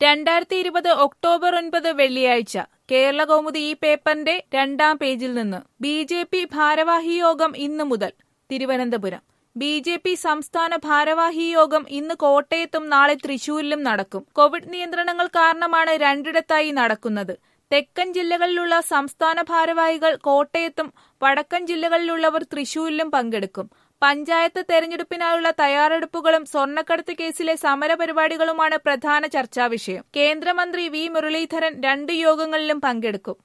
രണ്ടായിരത്തി ഇരുപത് ഒക്ടോബർ ഒൻപത് വെള്ളിയാഴ്ച കേരള കൗമുദി ഈ പേപ്പറിന്റെ രണ്ടാം പേജിൽ നിന്ന് ബി ജെ പി ഭാരവാഹി യോഗം ഇന്നു മുതൽ തിരുവനന്തപുരം ബി ജെ പി സംസ്ഥാന ഭാരവാഹി യോഗം ഇന്ന് കോട്ടയത്തും നാളെ തൃശൂരിലും നടക്കും കോവിഡ് നിയന്ത്രണങ്ങൾ കാരണമാണ് രണ്ടിടത്തായി നടക്കുന്നത് തെക്കൻ ജില്ലകളിലുള്ള സംസ്ഥാന ഭാരവാഹികൾ കോട്ടയത്തും വടക്കൻ ജില്ലകളിലുള്ളവർ തൃശൂരിലും പങ്കെടുക്കും പഞ്ചായത്ത് തെരഞ്ഞെടുപ്പിനായുള്ള തയ്യാറെടുപ്പുകളും സ്വർണ്ണക്കടത്ത് കേസിലെ സമരപരിപാടികളുമാണ് പ്രധാന ചർച്ചാവിഷയം കേന്ദ്രമന്ത്രി വി മുരളീധരൻ രണ്ട് യോഗങ്ങളിലും പങ്കെടുക്കും